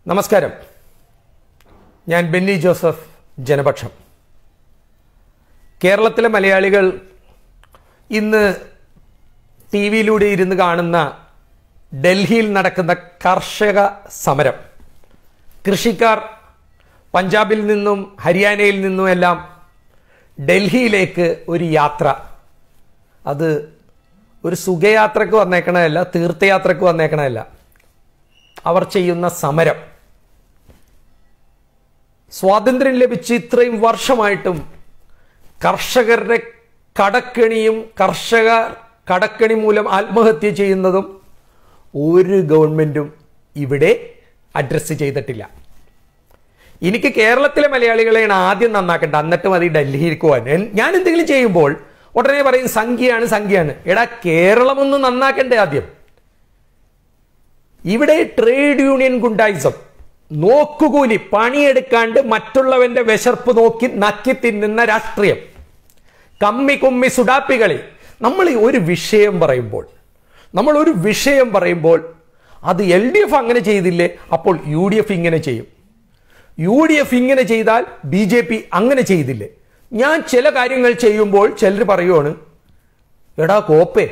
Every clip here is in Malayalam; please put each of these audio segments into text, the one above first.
നമസ്കാരം ഞാൻ ബെന്നി ജോസഫ് ജനപക്ഷം കേരളത്തിലെ മലയാളികൾ ഇന്ന് ടി വിയിലൂടെ ഇരുന്ന് കാണുന്ന ഡൽഹിയിൽ നടക്കുന്ന കർഷക സമരം കൃഷിക്കാർ പഞ്ചാബിൽ നിന്നും ഹരിയാനയിൽ നിന്നും എല്ലാം ഡൽഹിയിലേക്ക് ഒരു യാത്ര അത് ഒരു സുഖയാത്രക്ക് വന്നേക്കണതല്ല തീർത്ഥയാത്രക്ക് വന്നേക്കണതല്ല അവർ ചെയ്യുന്ന സമരം സ്വാതന്ത്ര്യം ലഭിച്ച് ഇത്രയും വർഷമായിട്ടും കർഷകരുടെ കടക്കണിയും കർഷക കടക്കണി മൂലം ആത്മഹത്യ ചെയ്യുന്നതും ഒരു ഗവൺമെന്റും ഇവിടെ അഡ്രസ്സ് ചെയ്തിട്ടില്ല എനിക്ക് കേരളത്തിലെ മലയാളികളെയാണ് ആദ്യം നന്നാക്കേണ്ടത് എന്നിട്ട് മതി ഡൽഹിയിലേക്ക് പോകാൻ എൻ- ഞാൻ എന്തെങ്കിലും ചെയ്യുമ്പോൾ ഉടനെ പറയും സംഖ്യയാണ് സംഖ്യയാണ് എടാ കേരളം ഒന്ന് നന്നാക്കണ്ടേ ആദ്യം ഇവിടെ ട്രേഡ് യൂണിയൻ ഗുണ്ടായിസം നോക്കുകൂലി പണിയെടുക്കാണ്ട് മറ്റുള്ളവന്റെ വിശർപ്പ് നോക്കി നക്കി തിന്നുന്ന രാഷ്ട്രീയം കമ്മി കുമ്മി സുഡാപ്പികളി നമ്മൾ ഈ ഒരു വിഷയം പറയുമ്പോൾ നമ്മൾ ഒരു വിഷയം പറയുമ്പോൾ അത് എൽ ഡി എഫ് അങ്ങനെ ചെയ്തില്ലേ അപ്പോൾ യു ഡി എഫ് ഇങ്ങനെ ചെയ്യും യു ഡി എഫ് ഇങ്ങനെ ചെയ്താൽ ബി ജെ പി അങ്ങനെ ചെയ്തില്ലേ ഞാൻ ചില കാര്യങ്ങൾ ചെയ്യുമ്പോൾ ചിലർ പറയുവാണ് എടാ കോപ്പേ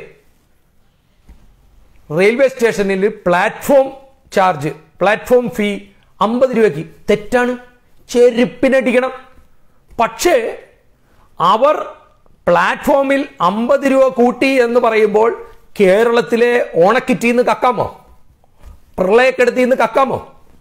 റെയിൽവേ സ്റ്റേഷനിൽ പ്ലാറ്റ്ഫോം ചാർജ് പ്ലാറ്റ്ഫോം ഫീ അമ്പത് രൂപയ്ക്ക് തെറ്റാണ് ചെരുപ്പിനടിക്കണം പക്ഷേ അവർ പ്ലാറ്റ്ഫോമിൽ അമ്പത് രൂപ കൂട്ടി എന്ന് പറയുമ്പോൾ കേരളത്തിലെ ഓണക്കിറ്റിൽ നിന്ന് കക്കാമോ പ്രളയക്കെടുത്തിൽ നിന്ന് കക്കാമോ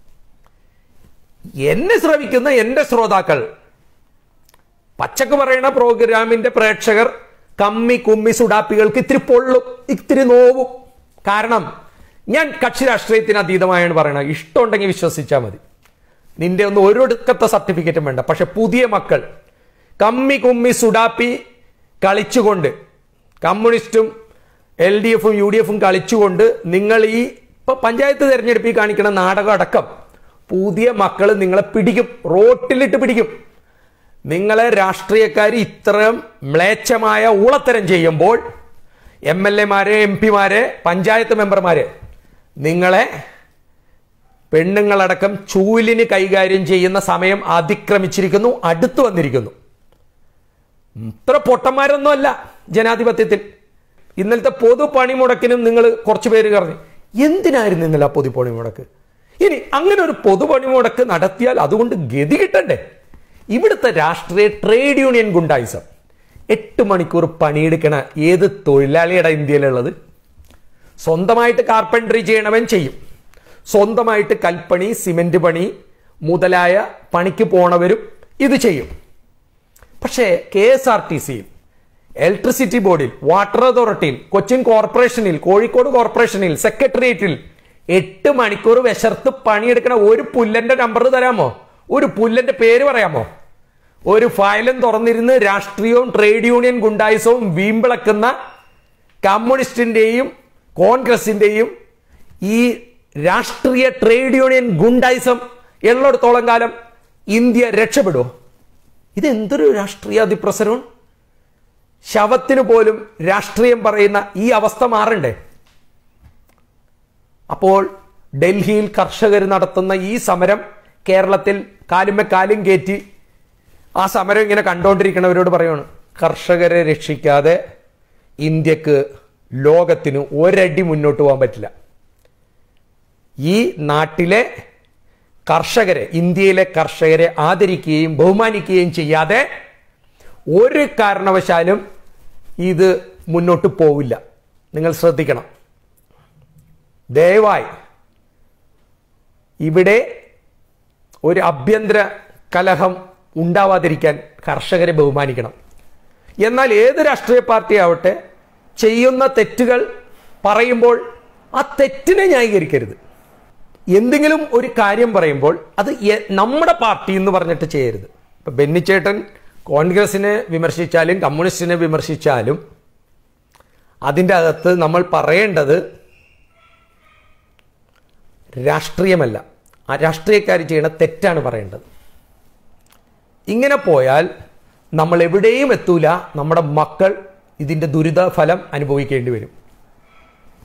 എന്നെ ശ്രവിക്കുന്ന എന്റെ ശ്രോതാക്കൾ പച്ചക്ക് പറയുന്ന പ്രോഗ്രാമിന്റെ പ്രേക്ഷകർ കമ്മി കുമ്മി സുഡാപ്പികൾക്ക് ഇത്തിരി പൊള്ളും ഇത്തിരി നോവും കാരണം ഞാൻ കക്ഷി രാഷ്ട്രീയത്തിന് അതീതമായാണ് പറയണത് ഇഷ്ടമുണ്ടെങ്കിൽ വിശ്വസിച്ചാൽ മതി നിന്റെ ഒന്നും ഒരിടക്കത്തെ സർട്ടിഫിക്കറ്റും വേണ്ട പക്ഷെ പുതിയ മക്കൾ കമ്മി കുമ്മി സുഡാപ്പി കളിച്ചുകൊണ്ട് കമ്മ്യൂണിസ്റ്റും എൽ ഡി എഫും യു ഡി എഫും കളിച്ചുകൊണ്ട് നിങ്ങൾ ഈ ഇപ്പൊ പഞ്ചായത്ത് തെരഞ്ഞെടുപ്പിൽ കാണിക്കുന്ന നാടകം അടക്കം പുതിയ മക്കൾ നിങ്ങളെ പിടിക്കും റോട്ടിലിട്ട് പിടിക്കും നിങ്ങളെ രാഷ്ട്രീയക്കാർ ഇത്രയും മ്ലേച്ഛമായ ഊളത്തരം ചെയ്യുമ്പോൾ എം എൽ എമാരെ എം പിമാരെ പഞ്ചായത്ത് മെമ്പർമാരെ നിങ്ങളെ പെണ്ണുങ്ങളടക്കം ചൂലിന് കൈകാര്യം ചെയ്യുന്ന സമയം അതിക്രമിച്ചിരിക്കുന്നു അടുത്തു വന്നിരിക്കുന്നു ഇത്ര പൊട്ടന്മാരൊന്നും അല്ല ജനാധിപത്യത്തിൽ ഇന്നലത്തെ പൊതു പണിമുടക്കിനും നിങ്ങൾ കുറച്ച് പേര് പറഞ്ഞു എന്തിനായിരുന്നു ഇന്നലെ ആ പൊതു പണിമുടക്ക് ഇനി അങ്ങനെ ഒരു പൊതു പണിമുടക്ക് നടത്തിയാൽ അതുകൊണ്ട് ഗതി കിട്ടണ്ടേ ഇവിടുത്തെ രാഷ്ട്രീയ ട്രേഡ് യൂണിയൻ ഗുണ്ടായിസം എട്ട് മണിക്കൂർ പണിയെടുക്കണ ഏത് തൊഴിലാളിയുടെ ഇന്ത്യയിലുള്ളത് സ്വന്തമായിട്ട് കാർപ്പൻട്രി ചെയ്യണവൻ ചെയ്യും സ്വന്തമായിട്ട് കൽപ്പണി സിമെന്റ് പണി മുതലായ പണിക്ക് പോണവരും ഇത് ചെയ്യും പക്ഷേ കെ എസ് ആർ ടി സിയിൽ ഇലക്ട്രിസിറ്റി ബോർഡിൽ വാട്ടർ അതോറിറ്റിയിൽ കൊച്ചിൻ കോർപ്പറേഷനിൽ കോഴിക്കോട് കോർപ്പറേഷനിൽ സെക്രട്ടേറിയറ്റിൽ എട്ട് മണിക്കൂർ വിശർത്ത് പണിയെടുക്കണ ഒരു പുല്ലന്റെ നമ്പർ തരാമോ ഒരു പുല്ലന്റെ പേര് പറയാമോ ഒരു ഫയലും തുറന്നിരുന്ന് രാഷ്ട്രീയവും ട്രേഡ് യൂണിയൻ ഗുണ്ടായുസവും വീമ്പിളക്കുന്ന കമ്മ്യൂണിസ്റ്റിന്റെയും കോൺഗ്രസിന്റെയും ഈ രാഷ്ട്രീയ ട്രേഡ് യൂണിയൻ ഗുണ്ടായിസം ഉള്ളിടത്തോളം കാലം ഇന്ത്യ രക്ഷപ്പെടുമോ ഇത് എന്തൊരു രാഷ്ട്രീയ അതിപ്രസരമാണ് ശവത്തിന് പോലും രാഷ്ട്രീയം പറയുന്ന ഈ അവസ്ഥ മാറണ്ടേ അപ്പോൾ ഡൽഹിയിൽ കർഷകർ നടത്തുന്ന ഈ സമരം കേരളത്തിൽ കാലുമേ കാലും കയറ്റി ആ സമരം ഇങ്ങനെ കണ്ടുകൊണ്ടിരിക്കുന്നവരോട് പറയാണ് കർഷകരെ രക്ഷിക്കാതെ ഇന്ത്യക്ക് ലോകത്തിന് ഒരടി മുന്നോട്ട് പോകാൻ പറ്റില്ല ഈ നാട്ടിലെ കർഷകരെ ഇന്ത്യയിലെ കർഷകരെ ആദരിക്കുകയും ബഹുമാനിക്കുകയും ചെയ്യാതെ ഒരു കാരണവശാലും ഇത് മുന്നോട്ട് പോവില്ല നിങ്ങൾ ശ്രദ്ധിക്കണം ദയവായി ഇവിടെ ഒരു ആഭ്യന്തര കലഹം ഉണ്ടാവാതിരിക്കാൻ കർഷകരെ ബഹുമാനിക്കണം എന്നാൽ ഏത് രാഷ്ട്രീയ പാർട്ടി ആവട്ടെ ചെയ്യുന്ന തെറ്റുകൾ പറയുമ്പോൾ ആ തെറ്റിനെ ന്യായീകരിക്കരുത് എന്തെങ്കിലും ഒരു കാര്യം പറയുമ്പോൾ അത് എ- നമ്മുടെ പാർട്ടി എന്ന് പറഞ്ഞിട്ട് ചെയ്യരുത് ഇപ്പൊ ബെന്നിച്ചേട്ടൻ കോൺഗ്രസിനെ വിമർശിച്ചാലും കമ്മ്യൂണിസ്റ്റിനെ വിമർശിച്ചാലും അതിൻ്റെ അകത്ത് നമ്മൾ പറയേണ്ടത് രാഷ്ട്രീയമല്ല ആ രാഷ്ട്രീയക്കാർ ചെയ്യുന്ന തെറ്റാണ് പറയേണ്ടത് ഇങ്ങനെ പോയാൽ നമ്മൾ എവിടെയും എത്തൂല നമ്മുടെ മക്കൾ ഇതിൻ്റെ ദുരിത ഫലം അനുഭവിക്കേണ്ടി വരും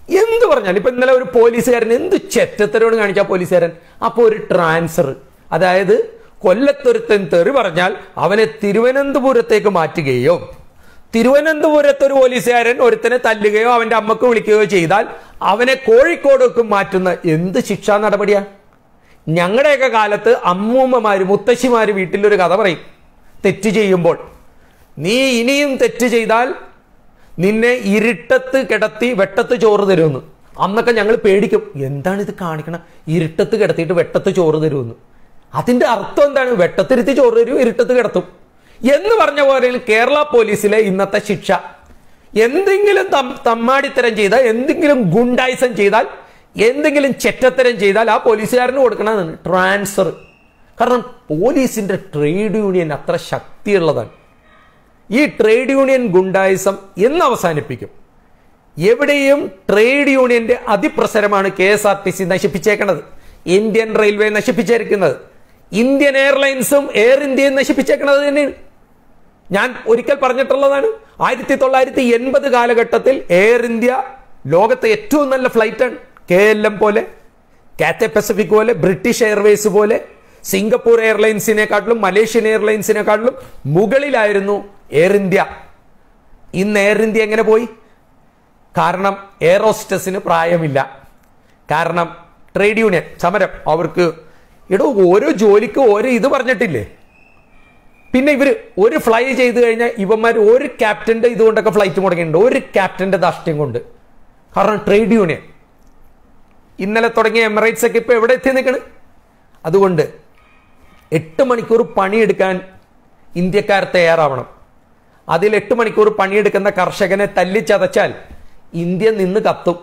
എന്ത് പറഞ്ഞാലും ഇപ്പൊ ഇന്നലെ ഒരു പോലീസുകാരൻ എന്ത് ചെറ്റത്തരോട് കാണിച്ച പോലീസുകാരൻ അപ്പോൾ ഒരു ട്രാൻസ്ഫർ അതായത് കൊല്ലത്തൊരുത്തൻ തെറി പറഞ്ഞാൽ അവനെ തിരുവനന്തപുരത്തേക്ക് മാറ്റുകയോ തിരുവനന്തപുരത്ത് ഒരു പോലീസുകാരൻ ഒരുത്തനെ തല്ലുകയോ അവന്റെ അമ്മക്ക് വിളിക്കുകയോ ചെയ്താൽ അവനെ കോഴിക്കോടേക്ക് മാറ്റുന്ന എന്ത് ശിക്ഷാ നടപടിയാ ഞങ്ങളുടെയൊക്കെ കാലത്ത് അമ്മൂമ്മമാര് മുത്തശ്ശിമാര് വീട്ടിലൊരു കഥ പറയും തെറ്റ് ചെയ്യുമ്പോൾ നീ ഇനിയും തെറ്റ് ചെയ്താൽ നിന്നെ ഇരുട്ടത്ത് കിടത്തി വെട്ടത്ത് ചോറ് തരുമെന്ന് അന്നൊക്കെ ഞങ്ങൾ പേടിക്കും എന്താണ് ഇത് കാണിക്കണം ഇരുട്ടത്ത് കിടത്തിയിട്ട് വെട്ടത്ത് ചോറ് തരുമെന്ന് അതിന്റെ അർത്ഥം എന്താണ് വെട്ടത്തിരുത്തി ചോറ് തരും ഇരുട്ടത്ത് കിടത്തും എന്ന് പറഞ്ഞ പോലെ കേരള പോലീസിലെ ഇന്നത്തെ ശിക്ഷ എന്തെങ്കിലും തം- തമ്മാടിത്തരം ചെയ്താൽ എന്തെങ്കിലും ഗുണ്ടായിസം ചെയ്താൽ എന്തെങ്കിലും ചെറ്റത്തരം ചെയ്താൽ ആ പോലീസുകാരന് കൊടുക്കണമെന്നാണ് ട്രാൻസ്ഫർ കാരണം പോലീസിന്റെ ട്രേഡ് യൂണിയൻ അത്ര ശക്തിയുള്ളതാണ് ഈ ട്രേഡ് യൂണിയൻ ഗുണ്ടായിസം എന്ന് അവസാനിപ്പിക്കും എവിടെയും ട്രേഡ് യൂണിയന്റെ അതിപ്രസരമാണ് K S R T C നശിപ്പിച്ചേക്കുന്നത് ഇന്ത്യൻ റെയിൽവേ നശിപ്പിച്ചിരിക്കുന്നത് ഇന്ത്യൻ എയർലൈൻസും എയർ ഇന്ത്യയും നശിപ്പിച്ചേക്കുന്നത് തന്നെയാണ് ഞാൻ ഒരിക്കൽ പറഞ്ഞിട്ടുള്ളതാണ് ആയിരത്തി തൊള്ളായിരത്തി എൺപത് കാലഘട്ടത്തിൽ എയർ ഇന്ത്യ ലോകത്തെ ഏറ്റവും നല്ല ഫ്ലൈറ്റാണ് കെ എൽ എം പോലെ കാത്തെ പസഫിക് പോലെ ബ്രിട്ടീഷ് എയർവേസ് പോലെ സിംഗപ്പൂർ എയർലൈൻസിനെക്കാട്ടിലും മലേഷ്യൻ എയർലൈൻസിനെക്കാട്ടിലും മുകളിലായിരുന്നു എയർ ഇന്ത്യ ഇന്ന് എയർ ഇന്ത്യ എങ്ങനെ പോയി കാരണം എയറോസ്റ്റസിന് പ്രായമില്ല കാരണം ട്രേഡ് യൂണിയൻ സമരം അവർക്ക് എടോ ഓരോ ജോലിക്ക് ഓരോ ഇത് പറഞ്ഞിട്ടില്ലേ പിന്നെ ഇവര് ഒരു ഫ്ലൈ ചെയ്ത് കഴിഞ്ഞാൽ ഇവന്മാർ ഒരു ക്യാപ്റ്റന്റെ ഇതുകൊണ്ടൊക്കെ ഫ്ലൈറ്റ് മുടങ്ങിയിട്ടുണ്ട് ഒരു ക്യാപ്റ്റന്റെ ദാഷ്ട്യം കൊണ്ട് കാരണം ട്രേഡ് യൂണിയൻ ഇന്നലെ തുടങ്ങിയ എമിറേറ്റ്സ് ഒക്കെ ഇപ്പൊ എവിടെ എത്തി നിൽക്കണ് അതുകൊണ്ട് എട്ട് മണിക്കൂർ പണിയെടുക്കാൻ ഇന്ത്യക്കാർ തയ്യാറാവണം അതിൽ എട്ട് മണിക്കൂർ പണിയെടുക്കുന്ന കർഷകനെ തല്ലിച്ചതച്ചാൽ ഇന്ത്യ നിന്ന് കത്തും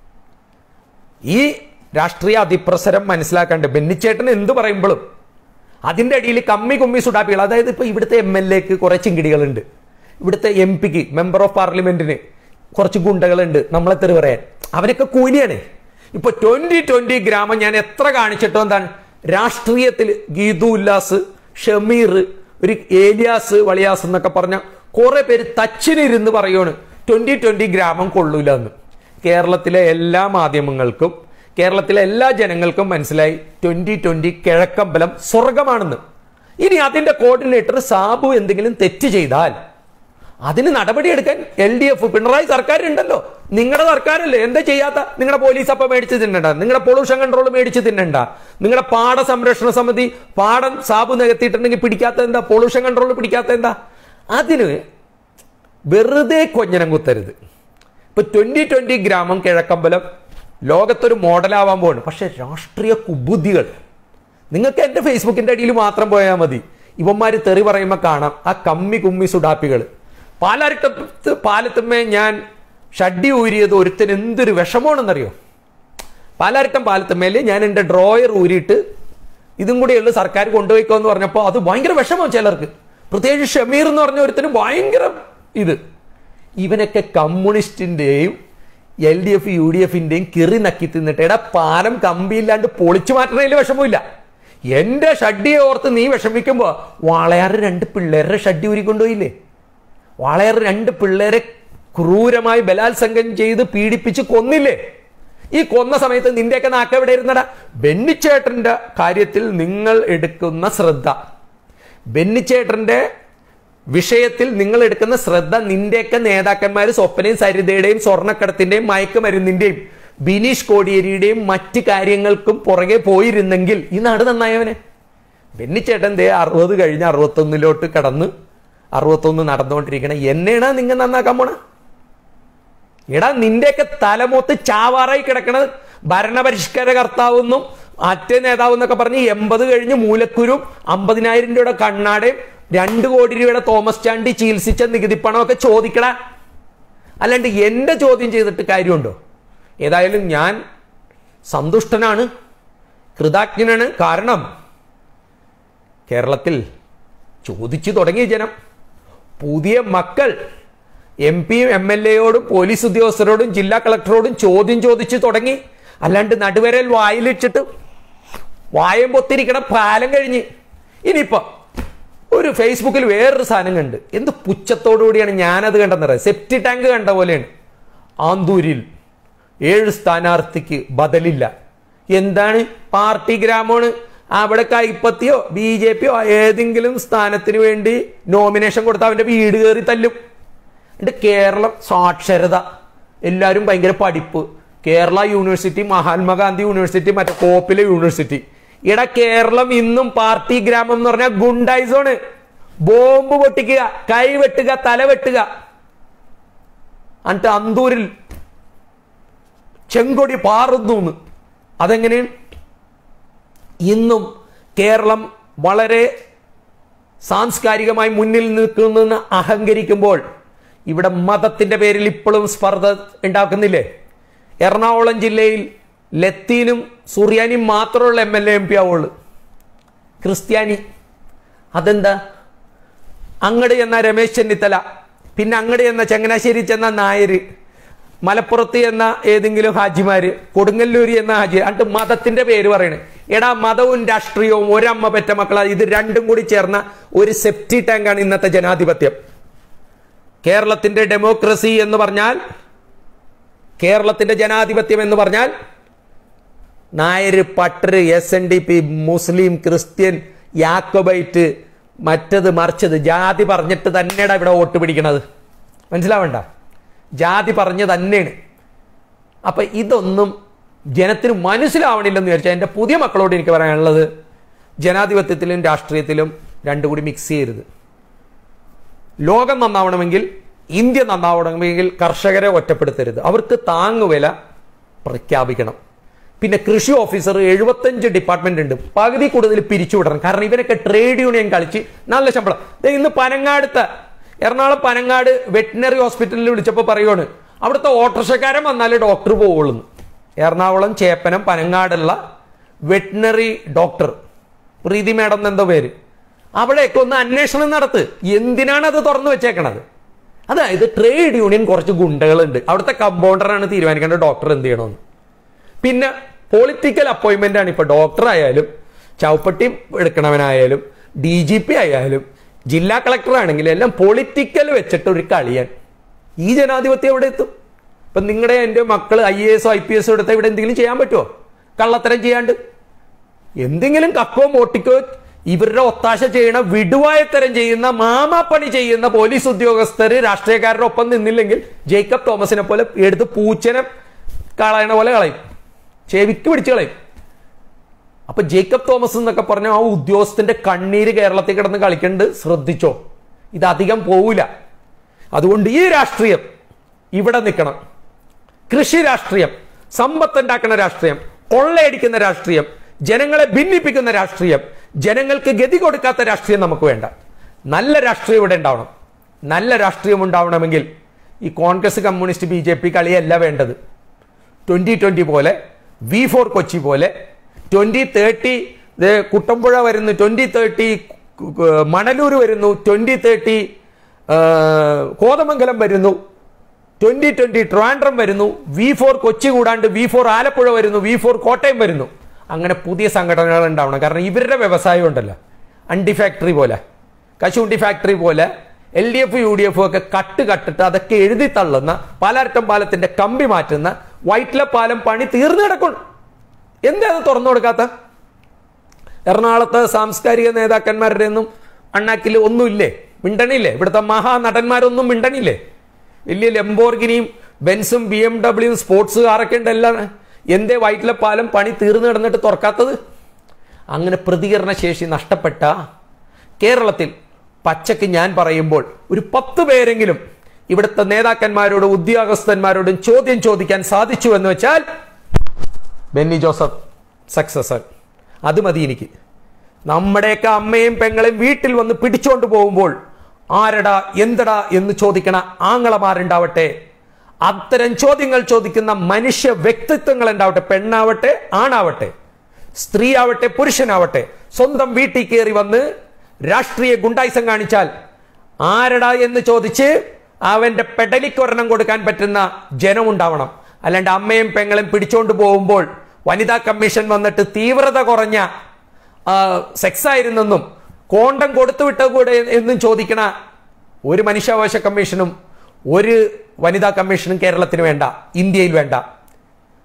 ഈ രാഷ്ട്രീയ അതിപ്രസരം മനസ്സിലാക്കാണ്ട് ബെന്നിച്ചേട്ടൻ എന്ത് പറയുമ്പോഴും അതിന്റെ അടിയിൽ കമ്മി കുമ്മി സുഡാപ്പികൾ അതായത് ഇപ്പൊ ഇവിടുത്തെ എം എൽ എക്ക് കുറെ ചിങ്കിടികളുണ്ട് ഇവിടുത്തെ എം പിക്ക് മെമ്പർ ഓഫ് പാർലമെന്റിന് കുറച്ച് ഗുണ്ടകളുണ്ട് നമ്മളെ തെറി പറയാൻ അവരൊക്കെ കൂലിയാണ് ഇപ്പൊ ട്വന്റി ട്വന്റി ഗ്രാമം ഞാൻ എത്ര കാണിച്ചിട്ടോ എന്താണ് രാഷ്ട്രീയത്തിൽ ഗീതു ഉല്ലാസ് ഷമീർ ഒരു ഏലിയാസ് വളിയാസ് എന്നൊക്കെ പറഞ്ഞ കുറെ പേര് തച്ചിനിരുന്ന് പറയുവാണ് ട്വന്റി ട്വന്റി ഗ്രാമം കൊള്ളൂല എന്ന് കേരളത്തിലെ എല്ലാ മാധ്യമങ്ങൾക്കും കേരളത്തിലെ എല്ലാ ജനങ്ങൾക്കും മനസ്സിലായി ട്വന്റി ട്വന്റി കിഴക്കമ്പലം സ്വർഗമാണെന്ന് ഇനി അതിന്റെ കോർഡിനേറ്റർ സാബു എന്തെങ്കിലും തെറ്റ് ചെയ്താൽ അതിന് നടപടിയെടുക്കാൻ എൽ ഡി എഫ് പിണറായി സർക്കാർ ഉണ്ടല്ലോ നിങ്ങളുടെ സർക്കാരല്ലേ എന്താ ചെയ്യാത്ത നിങ്ങളുടെ പോലീസ് അപ്പൊ മേടിച്ച് തിന്നണ്ട നിങ്ങളുടെ പൊള്യൂഷൻ കൺട്രോൾ മേടിച്ച് തിന്നണ്ട നിങ്ങളുടെ പാട സംരക്ഷണ സമിതി പാടം സാബു നികത്തിയിട്ടുണ്ടെങ്കിൽ പിടിക്കാത്ത എന്താ പൊള്യൂഷൻ കൺട്രോൾ പിടിക്കാത്ത എന്താ അതിന് വെറുതെ കൊഞ്ഞനം കുത്തരുത് ഇപ്പൊ ട്വന്റി ട്വന്റി ഗ്രാമം കിഴക്കമ്പലം ലോകത്തൊരു മോഡലാവാൻ പോവാണ് പക്ഷെ രാഷ്ട്രീയ കുബുദ്ധികൾ നിങ്ങൾക്ക് എന്റെ ഫേസ്ബുക്കിന്റെ അടിയിൽ മാത്രം പോയാൽ മതി ഇവന്മാര് തെറി പറയുമ്പോൾ കാണാം ആ കമ്മി കുമ്മി സുഡാപ്പികൾ പാലാരിട്ടത്ത് പാലത്തുമ്മേ ഞാൻ ഷഡ്ഡി ഊരിയത് ഒരുത്തന് എന്തൊരു വിഷമമാണെന്നറിയോ പാലാരിട്ടം പാലത്തുമ്മേല് ഞാൻ എൻ്റെ ഡ്രോയർ ഊരിയിട്ട് ഇതും കൂടിയുള്ളു സർക്കാർ കൊണ്ടുപോയിക്കോ എന്ന് പറഞ്ഞപ്പോൾ അത് ഭയങ്കര വിഷമം ചിലർക്ക് പ്രത്യേകിച്ച് ഷമീർ എന്ന് പറഞ്ഞ ഒരുത്തന് ഭയങ്കര ഇത് ഇവനൊക്കെ കമ്മ്യൂണിസ്റ്റിന്റെയും L D F U D എഫിന്റെയും കിറി നക്കി തിന്നിട്ട് എടാ പാലം കമ്പിയില്ലാണ്ട് പൊളിച്ചു മാറ്റണതിൽ വിഷമമില്ല എന്റെ ഷഡ്ഡിയെ ഓർത്ത് നീ വിഷമിക്കുമ്പോ വാളയാറ് രണ്ട് പിള്ളേരുടെ ഷഡ്ഡി ഊരിക്കൊണ്ടുപോയില്ലേ വാളയാറ് രണ്ട് പിള്ളേരെ ക്രൂരമായി ബലാത്സംഗം ചെയ്ത് പീഡിപ്പിച്ച് കൊന്നില്ലേ ഈ കൊന്ന സമയത്ത് നിന്റെയൊക്കെ നാക്ക് എവിടെ ഇരുന്നടാ ബെന്നിച്ചേട്ടന്റെ കാര്യത്തിൽ നിങ്ങൾ എടുക്കുന്ന ശ്രദ്ധ ബെന്നിച്ചേട്ടന്റെ വിഷയത്തിൽ നിങ്ങൾ എടുക്കുന്ന ശ്രദ്ധ നിന്റെയൊക്കെ നേതാക്കന്മാർ സ്വപ്നയും സരിതയുടെയും സ്വർണ്ണക്കടത്തിന്റെയും മയക്കുമരുന്നിന്റെയും ബിനീഷ് കോടിയേരിയുടെയും മറ്റ് കാര്യങ്ങൾക്കും പുറകെ പോയിരുന്നെങ്കിൽ ഈ നാട് നന്നായവനെ ബെന്നിച്ചേട്ടൻ ദേ അറുപത് കഴിഞ്ഞ് അറുപത്തൊന്നിലോട്ട് കടന്ന് അറുപത്തൊന്ന് നടന്നുകൊണ്ടിരിക്കണ എന്നെയാണ് നിങ്ങൾ നന്നാക്കാൻ പോണ എടാ നിന്റെയൊക്കെ തലമൊത്ത് ചാവാറായി കിടക്കണത് ഭരണപരിഷ്കാര കർത്താവെന്നും മറ്റേ നേതാവെന്നൊക്കെ പറഞ്ഞ് എൺപത് കഴിഞ്ഞ് മൂലക്കുരും അമ്പതിനായിരം രൂപയുടെ കണ്ണാടയും രണ്ട് കോടി രൂപയുടെ തോമസ് ചാണ്ടി ചികിത്സിച്ച നികുതി പണമൊക്കെ ചോദിക്കടാ അല്ലാണ്ട് എന്റെ ചോദ്യം ചെയ്തിട്ട് കാര്യമുണ്ടോ ഏതായാലും ഞാൻ സന്തുഷ്ടനാണ് കൃതജ്ഞനാണ് കാരണം കേരളത്തിൽ ചോദിച്ചു തുടങ്ങിയ ജനം പുതിയ മക്കൾ എം പിയും എം എൽ എയോടും പോലീസ് ഉദ്യോഗസ്ഥരോടും ജില്ലാ കളക്ടറോടും ചോദ്യം ചോദിച്ചു തുടങ്ങി അല്ലാണ്ട് നടുവരൽ വായിലിട്ടിട്ട് വായം പൊത്തിരിക്കണ പാലം കഴിഞ്ഞ് ഇനിയിപ്പോ ഒരു ഫേസ്ബുക്കിൽ വേറൊരു സാധനം കണ്ട് എന്ത് പുച്ഛത്തോടു കൂടിയാണ് ഞാനത് കണ്ടെന്നറിയാം സെപ്റ്റി ടാങ്ക് കണ്ട പോലെയാണ് ആന്തൂരിൽ ഏഴ് സ്ഥാനാർത്ഥിക്ക് ബദലില്ല എന്താണ് പാർട്ടി ഗ്രാമമാണ് അവിടെ കൈപ്പത്തിയോ ബി ജെ പിയോ ഏതെങ്കിലും സ്ഥാനത്തിന് വേണ്ടി നോമിനേഷൻ കൊടുത്ത അവന്റെ വീട് കയറി തല്ലും എന്നിട്ട് കേരളം സാക്ഷരത എല്ലാവരും ഭയങ്കര പഠിപ്പ് കേരള യൂണിവേഴ്സിറ്റി മഹാത്മാഗാന്ധി യൂണിവേഴ്സിറ്റി മറ്റേ കോപ്പിലെ യൂണിവേഴ്സിറ്റി ഇട കേരളം ഇന്നും പാർട്ടി ഗ്രാമം എന്ന് പറഞ്ഞാൽ ഗുണ്ടായിസോണ് ബോംബ് പൊട്ടിക്കുക കൈ വെട്ടുക തല വെട്ടുക എന്നിട്ട് അന്തൂരിൽ ചെങ്കൊടി പാറുന്നു അതെങ്ങനെയാണ് ഇന്നും കേരളം വളരെ സാംസ്കാരികമായി മുന്നിൽ നിൽക്കുന്നെന്ന് അഹങ്കരിക്കുമ്പോൾ ഇവിടെ മതത്തിന്റെ പേരിൽ ഇപ്പോഴും സ്പർദ്ധ ഉണ്ടാക്കുന്നില്ലേ എറണാകുളം ജില്ലയിൽ ലത്തീനും സുറിയാനിയും മാത്രമുള്ള M L A M P ആവുള്ളൂ ക്രിസ്ത്യാനി അതെന്താ അങ്ങട് എന്ന രമേശ് ചെന്നിത്തല പിന്നെ അങ്ങട് എന്ന ചങ്ങനാശ്ശേരി ചെന്ന നായര് മലപ്പുറത്ത് എന്ന ഏതെങ്കിലും ഹാജിമാര് കൊടുങ്ങല്ലൂരി എന്ന ഹാജി എന്നിട്ട് മതത്തിന്റെ പേര് പറയണേ എടാ മതവും രാഷ്ട്രീയവും ഒരമ്മ പെറ്റ മക്കളാ ഇത് രണ്ടും കൂടി ചേർന്ന ഒരു സെപ്റ്റി ടാങ്കാണ് ഇന്നത്തെ ജനാധിപത്യം കേരളത്തിന്റെ ഡെമോക്രസി എന്ന് പറഞ്ഞാൽ കേരളത്തിന്റെ ജനാധിപത്യം എന്ന് പറഞ്ഞാൽ Nair Pattar S N D P മുസ്ലിം ക്രിസ്ത്യൻ യാക്കോബൈറ്റ് മറ്റത് മറിച്ചത് ജാതി പറഞ്ഞിട്ട് തന്നെയാണ് ഇവിടെ വോട്ട് പിടിക്കണത് മനസ്സിലാവണ്ട ജാതി പറഞ്ഞ് തന്നെയാണ് അപ്പൊ ഇതൊന്നും ജനത്തിന് മനസ്സിലാവണില്ലെന്ന് വിചാരിച്ചാൽ എൻ്റെ പുതിയ മക്കളോട് എനിക്ക് പറയാനുള്ളത് ജനാധിപത്യത്തിലും രാഷ്ട്രീയത്തിലും രണ്ടും കൂടി മിക്സ് ചെയ്യരുത് ലോകം നന്നാവണമെങ്കിൽ ഇന്ത്യ നന്നാവണമെങ്കിൽ കർഷകരെ ഒറ്റപ്പെടുത്തരുത് അവർക്ക് താങ്ങുവില പ്രഖ്യാപിക്കണം പിന്നെ കൃഷി ഓഫീസർ എഴുപത്തഞ്ച് ഡിപ്പാർട്ട്മെന്റ് ഉണ്ട് പകുതി കൂടുതൽ പിരിച്ചുവിടണം കാരണം ഇവരൊക്കെ ട്രേഡ് യൂണിയൻ കളിച്ച് നല്ല ശമ്പളം ദേ ഇന്ന് പനങ്ങാടുത്ത എറണാകുളം പനങ്ങാട് വെറ്റിനറി ഹോസ്പിറ്റലിൽ വിളിച്ചപ്പോൾ പറയുവാണ് അവിടുത്തെ ഓട്ടോറിക്ഷക്കാരൻ വന്നാലേ ഡോക്ടർ പോവുള്ളൂ എറണാകുളം ചേപ്പനം പനങ്ങാടുള്ള വെറ്റിനറി ഡോക്ടർ പ്രീതി മേഡം എന്നെന്തോ പേര് അവിടെയൊക്കെ ഒന്ന് അന്വേഷണം നടത്ത് എന്തിനാണ് അത് തുറന്നു വെച്ചേക്കണത് അതായത് ട്രേഡ് യൂണിയൻ കുറച്ച് ഗുണ്ടകളുണ്ട് അവിടുത്തെ കമ്പൗണ്ടറാണ് തീരുമാനിക്കേണ്ടത് ഡോക്ടർ എന്ത് ചെയ്യണമെന്ന് പിന്നെ പൊളിറ്റിക്കൽ അപ്പോയിന്റ്മെന്റ് ആണ് ഇപ്പൊ ഡോക്ടർ ആയാലും ചൗപ്പട്ടി എടുക്കണവനായാലും ഡി ജി പി ആയാലും ജില്ലാ കളക്ടർ ആണെങ്കിലും എല്ലാം പൊളിറ്റിക്കൽ വെച്ചിട്ട് ഒരു കളിയാൻ ഈ ജനാധിപത്യം എവിടെ എത്തും ഇപ്പൊ നിങ്ങളുടെ എൻ്റെ മക്കൾ ഐ എ എസോ ഐ പി എസോ എടുത്താൽ ഇവിടെ എന്തെങ്കിലും ചെയ്യാൻ പറ്റുമോ കള്ളത്തരം ചെയ്യാണ്ട് എന്തെങ്കിലും കക്കോ മോട്ടിക്കോ ഇവരുടെ ഒത്താശ ചെയ്യണ വിടുവായത്തരം ചെയ്യുന്ന മാമാപ്പണി ചെയ്യുന്ന പോലീസ് ഉദ്യോഗസ്ഥർ രാഷ്ട്രീയക്കാരുടെ ഒപ്പം നിന്നില്ലെങ്കിൽ ജേക്കബ് തോമസിനെ പോലെ എടുത്ത് പൂച്ചനെ കളയണ പോലെ കളയും ചെവിക്ക് പിടിച്ച് കളയും അപ്പൊ ജേക്കബ് തോമസ് എന്നൊക്കെ പറഞ്ഞ ആ ഉദ്യോഗസ്ഥന്റെ കണ്ണീര് കേരളത്തിൽ കിടന്ന് കളിക്കണ്ട് ശ്രദ്ധിച്ചോ ഇത് അധികം പോവില്ല അതുകൊണ്ട് ഈ രാഷ്ട്രീയം ഇവിടെ നിൽക്കണം കൃഷി രാഷ്ട്രീയം സമ്പത്തുണ്ടാക്കുന്ന രാഷ്ട്രീയം കൊള്ളയടിക്കുന്ന രാഷ്ട്രീയം ജനങ്ങളെ ഭിന്നിപ്പിക്കുന്ന രാഷ്ട്രീയം ജനങ്ങൾക്ക് ഗതി കൊടുക്കാത്ത രാഷ്ട്രീയം നമുക്ക് വേണ്ട നല്ല രാഷ്ട്രീയം ഇവിടെ ഉണ്ടാവണം നല്ല രാഷ്ട്രീയം ഉണ്ടാവണമെങ്കിൽ ഈ Congress communist B J P കളിയല്ല വേണ്ടത് ട്വന്റി ട്വന്റി പോലെ വി ഫോർ കൊച്ചി പോലെ ട്വന്റി തേർട്ടി കുട്ടമ്പുഴ വരുന്നു ട്വന്റി തേർട്ടി മണലൂർ വരുന്നു ട്വന്റി തേർട്ടി കോതമംഗലം വരുന്നു ട്വന്റി ട്വന്റി ട്രിവാൻഡ്രം വരുന്നു വി ഫോർ കൊച്ചി കൂടാണ്ട് വി ഫോർ ആലപ്പുഴ വരുന്നു വി ഫോർ കോട്ടയം വരുന്നു അങ്ങനെ പുതിയ സംഘടനകൾ ഉണ്ടാവണം കാരണം ഇവരുടെ വ്യവസായം ഉണ്ടല്ലോ അണ്ടി ഫാക്ടറി പോലെ കശുവണ്ടി ഫാക്ടറി പോലെ L D F U D F ഒക്കെ കട്ട് കട്ടിട്ട് അതൊക്കെ എഴുതി തള്ളുന്ന പാലാരറ്റം പാലത്തിന്റെ കമ്പി മാറ്റുന്ന വൈറ്റ്ല പാലം പണി തീർന്നു കിടക്കണം എന്താ അത് തുറന്നു കൊടുക്കാത്ത എറണാകുളത്തെ സാംസ്കാരിക നേതാക്കന്മാരുടെ ഒന്നും അണ്ണാക്കിൽ ഒന്നുമില്ലേ മിണ്ടണില്ലേ ഇവിടുത്തെ മഹാനടന്മാരൊന്നും മിണ്ടണില്ലേ വലിയ ലംബോർഗിനിയും ബെൻസും ബി എം ഡബ്ല്യൂയും സ്പോർട്സ് കാറൊക്കെ ഉണ്ടല്ലാണ് എന്തേ വൈറ്റിലെ പാലം പണി തീർന്നു കിടന്നിട്ട് തുറക്കാത്തത് അങ്ങനെ പ്രതികരണ ശേഷി നഷ്ടപ്പെട്ട കേരളത്തിൽ പച്ചക്ക് ഞാൻ പറയുമ്പോൾ ഒരു പത്ത് പേരെങ്കിലും ഇവിടുത്തെ നേതാക്കന്മാരോടും ഉദ്യോഗസ്ഥന്മാരോടും ചോദ്യം ചോദിക്കാൻ സാധിച്ചു എന്ന് വെച്ചാൽ ബെന്നി ജോസഫ് സക്സസർ അത് മതി എനിക്ക് നമ്മുടെയൊക്കെ അമ്മയും പെങ്ങളെയും വീട്ടിൽ വന്ന് പിടിച്ചോണ്ട് പോകുമ്പോൾ ആരടാ എന്തടാ എന്ന് ചോദിക്കണ ആങ്ങളമാരുണ്ടാവട്ടെ അത്തരം ചോദ്യങ്ങൾ ചോദിക്കുന്ന മനുഷ്യ വ്യക്തിത്വങ്ങൾ ഉണ്ടാവട്ടെ പെണ്ണാവട്ടെ ആണാവട്ടെ സ്ത്രീ ആവട്ടെ പുരുഷനാവട്ടെ സ്വന്തം വീട്ടിൽ കയറി വന്ന് രാഷ്ട്രീയ ഗുണ്ടായിസം കാണിച്ചാൽ ആരടാ എന്ന് ചോദിച്ച് അവന്റെ പെടലിക്കൊരെണ്ണം കൊടുക്കാൻ പറ്റുന്ന ജനമുണ്ടാവണം അല്ലാണ്ട് അമ്മയും പെങ്ങളും പിടിച്ചോണ്ട് പോകുമ്പോൾ വനിതാ കമ്മീഷൻ വന്നിട്ട് തീവ്രത കുറഞ്ഞ സെക്സ് ആയിരുന്നെന്നും കോണ്ടം കൊടുത്തു വിട്ട കൂടെ എന്നും ചോദിക്കണ ഒരു മനുഷ്യാവകാശ കമ്മീഷനും ഒരു വനിതാ കമ്മീഷനും കേരളത്തിന് വേണ്ട ഇന്ത്യയിൽ വേണ്ട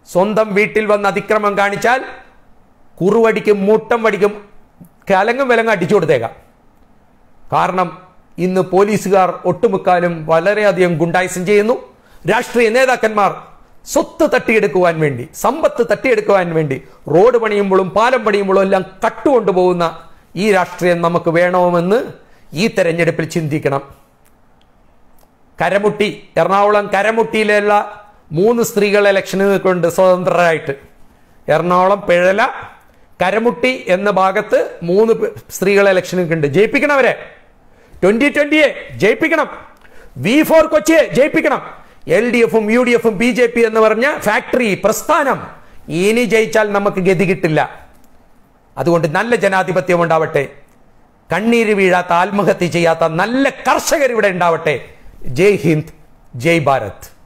സ്വന്തം വീട്ടിൽ വന്ന് അതിക്രമം കാണിച്ചാൽ കുറുവടിക്കും മൂട്ടം വടിക്കും കലങ്ങും വിലങ്ങും അടിച്ചു കൊടുത്തേക്കാം കാരണം ഇന്ന് പോലീസുകാർ ഒട്ടുമുക്കാലും വളരെയധികം ഗുണ്ടായിസം ചെയ്യുന്നു രാഷ്ട്രീയ നേതാക്കന്മാർ സ്വത്ത് തട്ടിയെടുക്കുവാൻ വേണ്ടി സമ്പത്ത് തട്ടിയെടുക്കുവാൻ വേണ്ടി റോഡ് പണിയുമ്പോഴും പാലം പണിയുമ്പോഴും എല്ലാം കട്ടുകൊണ്ടുപോകുന്ന ഈ രാഷ്ട്രീയം നമുക്ക് വേണമെന്ന് ഈ തെരഞ്ഞെടുപ്പിൽ ചിന്തിക്കണം കരമുട്ടി എറണാകുളം കരമുട്ടിയിലുള്ള മൂന്ന് സ്ത്രീകൾ ഇലക്ഷന് നിൽക്കുന്നുണ്ട് സ്വതന്ത്രരായിട്ട് എറണാകുളം പിഴല കരമുട്ടി എന്ന ഭാഗത്ത് മൂന്ന് പേ- സ്ത്രീകൾ ഇലക്ഷന് നിൽക്കുന്നുണ്ട് ജയിപ്പിക്കണം അവരെ ട്വന്റി ട്വന്റിയെ ജയിപ്പിക്കണം വി ഫോർ കൊച്ചിയെ ജയിപ്പിക്കണം എൽ ഡി എഫും യു ഡി എഫും ബി ജെ പി എന്ന് പറഞ്ഞ ഫാക്ടറി പ്രസ്ഥാനം ഇനി ജയിച്ചാൽ നമുക്ക് ഗതി കിട്ടില്ല അതുകൊണ്ട് നല്ല ജനാധിപത്യം ഉണ്ടാവട്ടെ കണ്ണീര് വീഴാത്ത ആത്മഹത്യ ചെയ്യാത്ത നല്ല കർഷകർ ഇവിടെ ഉണ്ടാവട്ടെ ജയ് ഹിന്ദ് ജയ് ഭാരത്